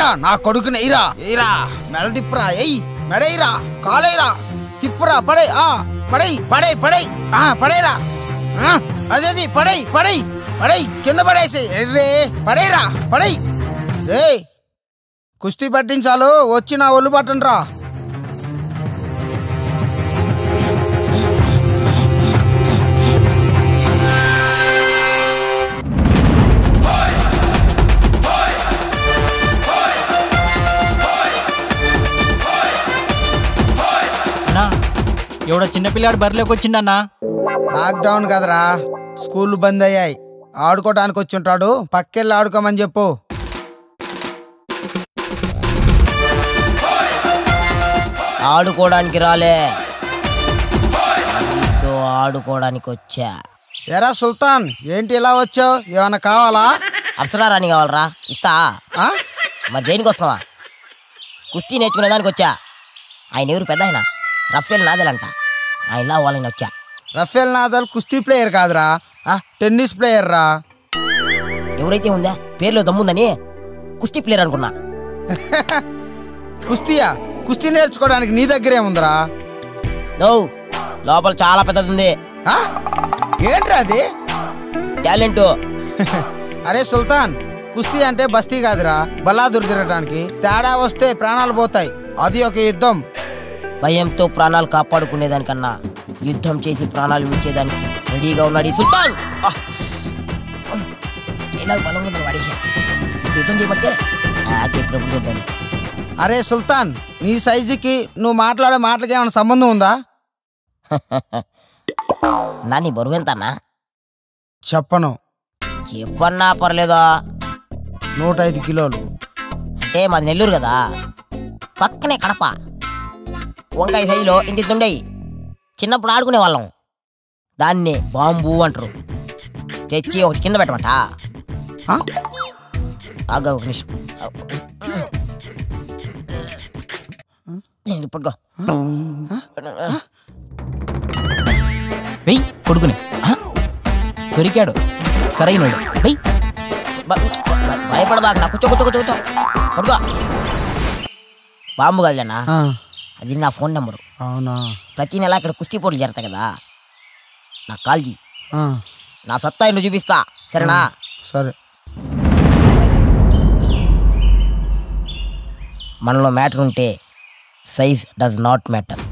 నా కొడుకుని ఎయిరా ఎయిరా మెడ తిప్పురా ఎయ్ మెడైరా కాలేరా తిప్పురా పడై ఆ పడై పడై పడై ఆ పడైరా ఆ, అదేది పడై పడై పడై కింద పడేసి ఎర్రే పడైరా పడై రే కుస్తీ పట్టించాలు వచ్చి నా ఒళ్ళు పట్టండి రా అన్నా ఎవడో చిన్నపిల్లాడు బరిలోకి వచ్చిండన్నా లాక్డౌన్ కదరా స్కూల్ బంద్ అయ్యాయి ఆడుకోవడానికి వచ్చి ఉంటాడు పక్కెళ్ళి ఆడుకోమని చెప్పు ఆడుకోవడానికి రాలే నీతో ఆడుకోవడానికి వచ్చా ఎరా సుల్తాన్ ఏంటి ఇలా వచ్చావు ఏమన్నా కావాలా అప్సరా రాణి కావాలరా ఇస్తా ఆ? మరి దేనికి వస్తావా కుస్తీ నేర్చుకునే దానికి వచ్చా ఆయన ఎవరు పెద్ద ఆయన రఫేల్ నాదెలంట ఆయనలా వాళ్ళని వచ్చా రఫేల్ నాదల్ కుస్తీ ప్లేయర్ కాదురా ఆ? టెన్నిస్ ప్లేయర్ రా ఎవరైతే ఉందా పేర్లో దమ్ముందని కుస్తీ ప్లేయర్ అనుకున్నా కుస్తీయా కుస్తీ నేర్చుకోవడానికి నీ దగ్గరే ఉందిరా నో లోపల చాలా పెద్దది ఉంది ఆ? ఏంట్రా అది టాలెంట్ అరే సుల్తాన్ కుస్తీ అంటే బస్తీ కాదురా బలాదురు తిరగడానికి తేడా వస్తే ప్రాణాలు పోతాయి అది ఒక యుద్ధం భయంతో ప్రాణాలు కాపాడుకునేదానికన్నా యుద్ధం చేసి ప్రాణాలు విడిచేదానికి రెడీగా ఉన్నాడు ఈ సుల్తాన్ ఆ! ఎలా బలం ఉందని వాడేసా ఇప్పుడు యుద్ధం చేయమంటే ఆ, చెప్పినప్పుడు చూద్దాం అరే సుల్తాన్ నీ సైజుకి నువ్వు మాట్లాడే మాటలకి ఏమైనా సంబంధం ఉందా నా నీ బరువు ఎంత అన్నా చెప్పను చెప్పన్నా పర్లేదా నూట ఐదు కిలోలు అంటే మాది నెల్లూరు కదా పక్కనే కడప వంకాయ సైజులో ఇంత ఇంత ఉండేవి చిన్నప్పుడు ఆడుకునే వాళ్ళం దాన్ని బాంబు అంటారు తెచ్చి ఒకటి కింద పెట్టమంట ఆ? ఆగా ఒక నిమిషం ఇప్పుడుగో వెయ్యి కొడుకుని ఆ? దొరికాడు సరైనోడు వెయ్యి భయపడబాక నా కూర్చో కూర్చో కూర్చో కూర్చో పడుకో బాంబు కదలేనా ఆ, అది నా ఫోన్ నెంబరు అవునా ప్రతి నెల ఇక్కడ కుస్తీ పోటీ జరుగుతాయి కదా నాకు కాల్ చేయి ఆ, నా సత్తా ఇల్లు చూపిస్తా సరేనా సరే మనలో మ్యాటర్ ఉంటే సైజ్ డస్ నాట్ మ్యాటర్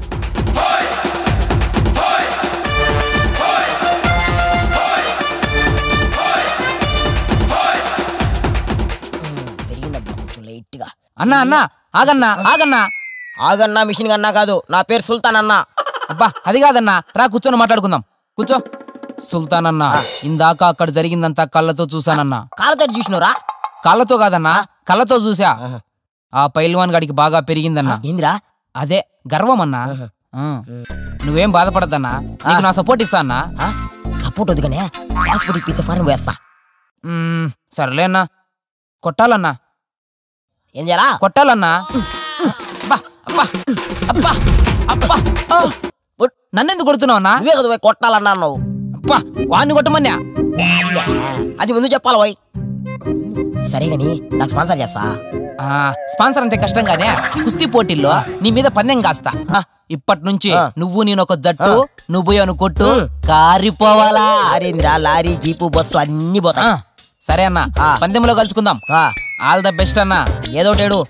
పెరిగిందబ్బా కొంచెం లైట్గా అన్నా అన్నా ఆగన్నా ఆగన్నా ఆగన్నా మిషన్ కన్నా కాదు నా పేరు సుల్తాన్ అన్నా అబ్బా అది కాదన్నా రా కూర్చొని మాట్లాడుకుందాం కూర్చో సుల్తాన్ అన్నా ఇందాక అక్కడ జరిగిందంతా కళ్ళతో చూసానన్నా కాళ్ళతో చూసినరా కళ్ళతో కాదన్నా కళ్ళతో చూసా ఆ పైల్వాన్ గడికి బాగా పెరిగిందన్నా ఏందిరా అదే గర్వం అన్నా ఆ. నువ్వేం బాధపడద్దన్నా నీకు నా సపోర్ట్ ఇస్తా అన్నా సపోర్ట్ వద్దుగానే హాస్పిటల్ పిచ్చ ఫారం వేస్తా మ్మ్, సర్లే అన్నా కొట్టాలన్నా ఏం చేయరా కొట్టాలన్నా అబ్బా అబ్బా అబ్బా అబ్బా ఆ. నన్నెందుకు కొడుతున్నావు అన్నా నువ్వే కదా పోయి కొట్టాలన్నా అన్నావు అబ్బా వాడిని కొట్టమన్నా అది ముందు చెప్పాలి పోయి సరే గాని నాకు స్పాన్సర్ చేస్తా ఆ, స్పాన్సర్ అంటే కష్టం కాదే కుస్తీ పోటీల్లో నీ మీద పందెం కాస్తా ఆ, ఇప్పటి నుంచి ఆ. నువ్వు నేను ఒక జట్టు నువ్వు అను కొట్టు కారిపోవాలా అరేంద్రా లారీ జీపు బస్సు అన్ని ఆ, పోతాయి సరే అన్న ఆ. పందెంలో కలుసుకుందాం ఆ, ఆల్ ద బెస్ట్ అన్న ఏదో ఒకటేడు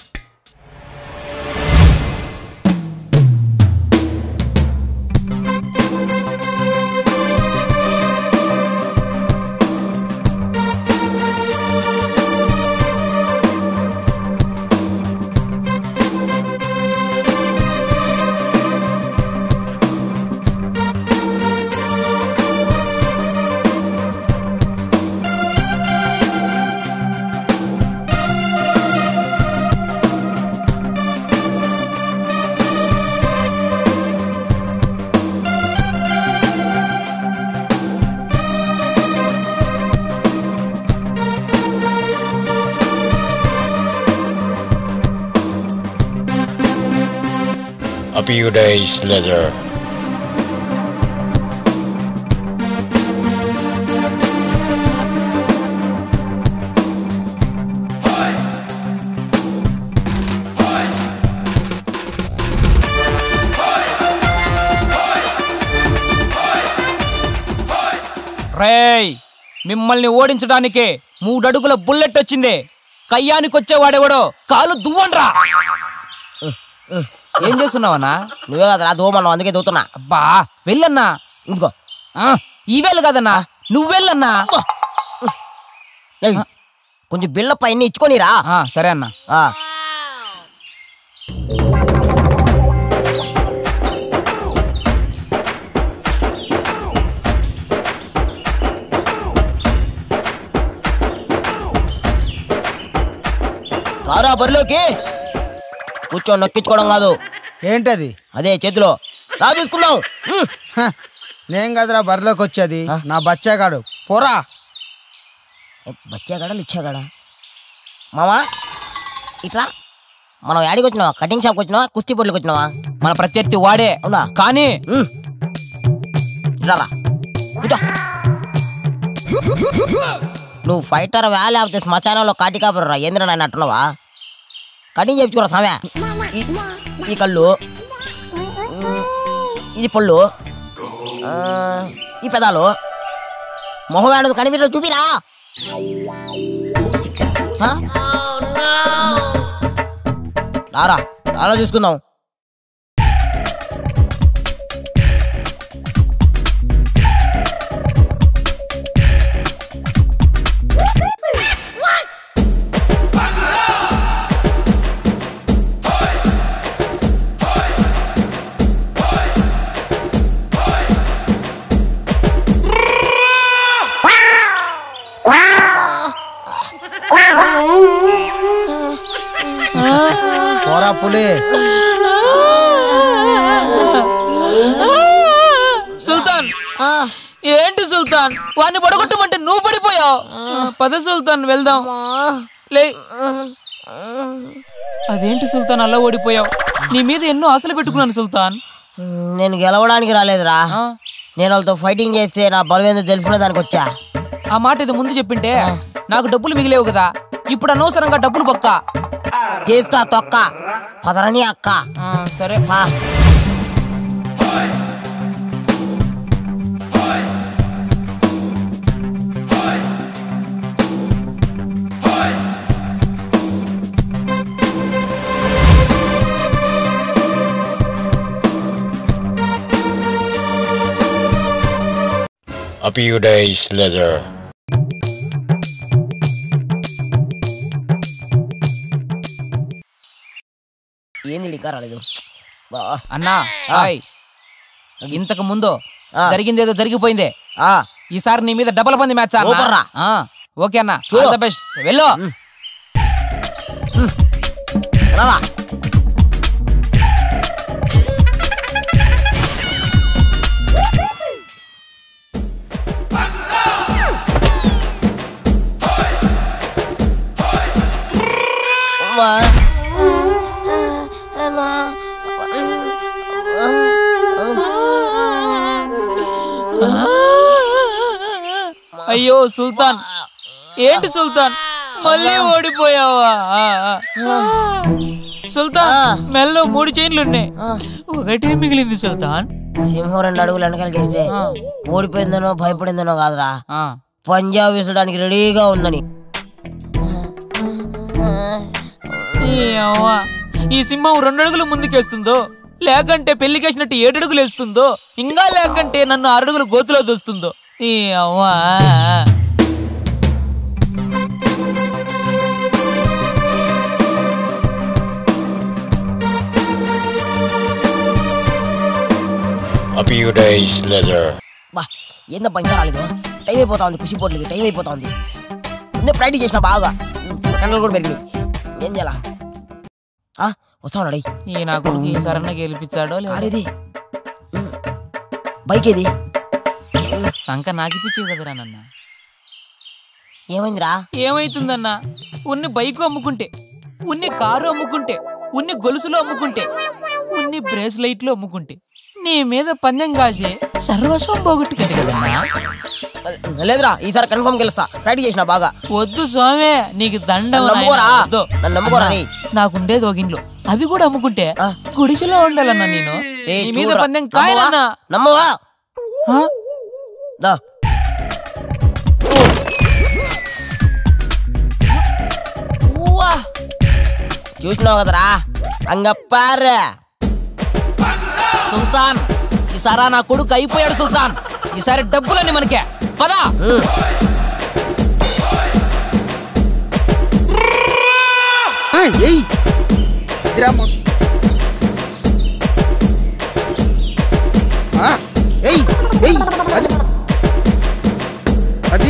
A few days later. రేయ్ మిమ్మల్ని ఓడించడానికి మూడడుగుల బుల్లెట్ వచ్చింది కయ్యానికి వచ్చేవాడెవడో కాలు దువ్వండ్రా ఏం చేస్తున్నావన్నా నువ్వే కదరా దూమన్నావు అందుకే దూతున్నా అబ్బా వెళ్ళన్నా ఇందుకో ఆ, ఈ వేలు కదన్నా నువ్వెళ్ళన్నా ఏయ్, కొంచెం బిళ్ళ పైన ఇచ్చుకొనిరా ఆ, సరే అన్నా ఆ. రారా బరిలోకి కూర్చొని నొక్కించుకోవడం కాదు ఏంటది అదే చేతిలో రా చూసుకుందాం హ్మ్. హ, నేను కదరా బరిలోకి వచ్చేది ఆ? నా బచ్చాగాడు పోరా బచ్చాగాడా లిచ్చాగాడా మామా ఇట్లా మనం యాడికి వచ్చినావా కటింగ్ షాప్కి వచ్చినావా కుస్తీ పొట్లకి వచ్చినావా మన ప్రత్యర్థి వాడే అవునా కానీ హ్మ్. ఇట్లా రా. కూర్చో నువ్వు ఫైటర్ వ్యా లేకపోతే శ్మశానంలో కాటి కాపురా ఏంద్ర నాయన అంటున్నావా కటింగ్ చేయించుకోరా సామె ఈ ఈ కళ్ళు ఉమ్, ఇది పళ్ళు ఆ, ఈ పెదాలు మొహం కనిపించడం చూపిరా హ? రారా రారా చూసుకుందాం పోరా పులి సుల్తాన్ ఏంటి సుల్తాన్ వాడిని పడగొట్టమంటే నువ్వు పడిపోయావు పద సుల్తాన్ వెళ్దాం లే అదేంటి సుల్తాన్ అలా ఓడిపోయావు నీ మీద ఎన్నో ఆశలు పెట్టుకున్నాను సుల్తాన్ నేను గెలవడానికి రాలేదురా ఆ, నేను వాళ్ళతో ఫైటింగ్ చేస్తే నా బలవేందో తెలుసుకునే దానికి వచ్చా ఆ మాట ఇది ముందు చెప్పింటే నాకు డబ్బులు మిగిలేవు కదా ఇప్పుడు అనవసరంగా డబ్బులు పక్క తీస్తా తొక్క పదరని అక్క ఆ, సరే ఆ. A few days later. ఏంది ఇంకా రాలేదు బా. అన్నా హాయ్ ఇంతకు ముందు ఆ. జరిగిందేదో జరిగిపోయిందే ఆ, ఈసారి నీ మీద డబల్ పంది మ్యాచ్ అన్నా. సూపర్ రా. ఆ ఓకే అన్న చూడు. ఆల్ ద బెస్ట్ వెళ్ళు రారా. అమ్మా. అమ్మా. అయ్యో సుల్తాన్ ఏంటి సుల్తాన్ మళ్ళీ ఓడిపోయావా ఆ, ఆ. సుల్తాన్ ఆ. మెల్లో మూడు చైన్లు ఉన్నాయి ఆ. ఒకటే మిగిలింది సుల్తాన్ సింహం రెండు అడుగులు వెనకాల చేస్తే ఆ. ఓడిపోయిందనో భయపడిందనో కాదురా ఆ, పంజాబ్ విసడానికి రెడీగా ఉందని ఈ అవ్వ. ఈ సింహం రెండు అడుగులు ముందుకేస్తుందో లేకంటే పెళ్లికేసినట్టు ఏడు అడుగులు వేస్తుందో ఇంకా లేకంటే నన్ను ఆరు అడుగులు గోతులో దోస్తుందో ఈ అవ్వా A few days later. బా ఏందబ్బా ఇంకా రాలేదు టైం అయిపోతా ఉంది ఖుషి పోట్లకి టైం అయిపోతా ఉంది ముందే ప్రాక్టీస్ చేసిన బాగా కండలు కూడా పెరిగినాయి ఏం చేయాలా ఆ, వస్తా ఉన్నాడు ఈ నా కొడుకు ఈ సరణ గెలిపించాడో కార్ లేదు ఇది ఉమ్. బైక్ ఇది సంక నాకిపించేవి కదరా నన్న ఏమైందిరా ఏమైతుందన్నా ఉన్ని బైకు అమ్ముకుంటే ఉన్ని కారు అమ్ముకుంటే ఉన్ని గొలుసులు అమ్ముకుంటే ఉన్ని బ్రేస్లైట్లు అమ్ముకుంటే నీ మీద పందెం కాసే సర్వస్వం పోగొట్టుకుంటే కదన్నా లేదురా ఈసారి కన్ఫర్మ్ గెలుస్తా ప్రాక్టీస్ చేసిన బాగా వద్దు స్వామి నీకు దండం నన్ను నమ్ముకోరా. నాయనా, వద్దు. నన్ను నమ్ముకోరా రే. నాకుండేది ఒక ఇంట్లో అది కూడా అమ్ముకుంటే ఆ. గుడిసెలో ఉండాలన్నా నేను రే, నీ మీద చూడురా. పందెం నమ్మవా? కాయలన్నా నమ్మవా ఆ? దా చూసినావు కదరా అంగప్పారు సుల్తాన్ ఈసారా నా కొడుకు అయిపోయాడు సుల్తాన్ ఈసారి డబ్బులన్నీ మనకే పదా ఆ, ఏయ్ ఇదిరా మొ- ఆ, ఏయ్ ఏయ్ అది అది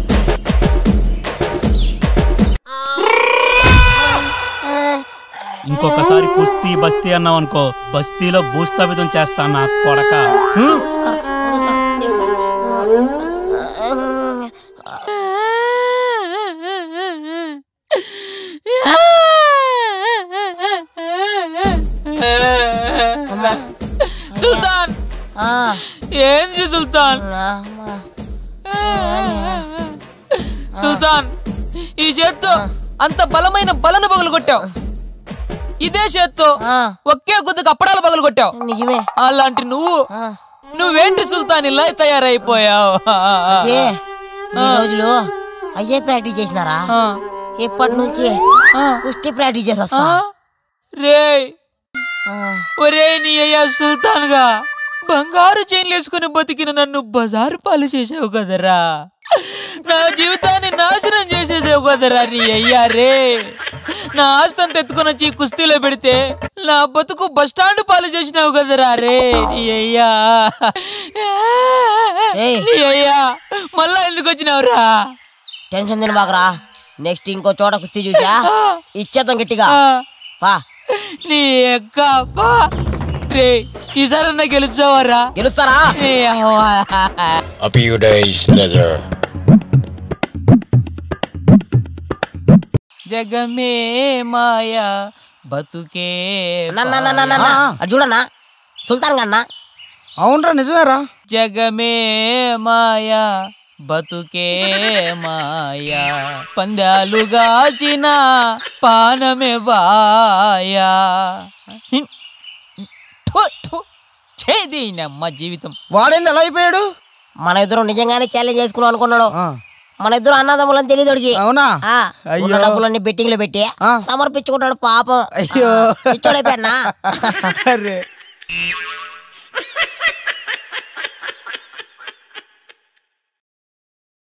ఇంకొకసారి కుస్తీ బస్తీ అన్నావు అనుకో బస్తీలో భూస్థాపితం చేస్తా నా కొడక హ్మ్? సుల్తాన్ ఆ, ఏంది సుల్తాన్ అమ్మా. సుల్తాన్ ఈ చేత్తో అంత బలమైన బలను పగలు కొట్టావు ఇదే చేత్తో ఆ, ఒకే గుద్దుకు అప్పడాలు పగలు కొట్టావు నిజమే అలాంటి నువ్వు ఆ, నువ్వేంటి సుల్తాన్ ఇలా తయారైపోయావు ఏ, ఈ రోజులు అయ్యే ప్రాక్టీస్ చేసినారా ఆ, ఇప్పటి నుంచి ఆ, కుస్తీ ప్రాక్టీస్ చేసి ఆ, వస్తా రేయ్ ఆ, ఒరే నీ అయ్యా సుల్తాన్ గా బంగారు చైన్లు వేసుకుని బతికిన నన్ను బజారు పాలు చేసావు కదరా నా జీవితాన్ని నాశనం చేసేసావు కదరా నీ అయ్యా రే నా ఆస్తంత ఎత్తుకొని వచ్చి కుస్తీలో పెడితే నా బతుకు బస్టాండ్ పాలు చేసినావు కదరా రే నీ అయ్యా ఏయ్. నీ అయ్యా మళ్ళా ఎందుకు వచ్చినావురా టెన్షన్ తిని బాకరా నెక్స్ట్ ఇంకో చోట కుస్తీ చూసా ఇచ్చేద్దాం గట్టిగా ఆ, పా నీ ఎక్క పా రే ఈసారన్నా గెలుచావారా గెలుస్తారా నీ అవ్వ. A few days later. జగమే మాయా బతుకే అన్న, అన్న, అన్న, అన్న, అన్న. ఆ. అది చూడన్నా సుల్తాన్ గన్నా అవునరా నిజమేరా జగమే మాయా బతుకే మాయా పందాలు గాచిన పానమే బాయా థు, థు. ఛేదీనమ్మ జీవితం వాడేంది ఎలా అయిపోయాడు మన ఇద్దరం నిజంగానే ఛాలెంజ్ చేసుకున్నాం అనుకున్నాడు ఆ, మన ఇద్దరు అన్నదమ్ములని తెలియదుడికి అవునా ఆ, అయ్యో. ఉన్న డబ్బులన్నీ బెట్టింగ్ లో పెట్టి ఆ. సమర్పించుకుంటాడు పాపం అయ్యో. పిచ్చోడైపోయానా అరే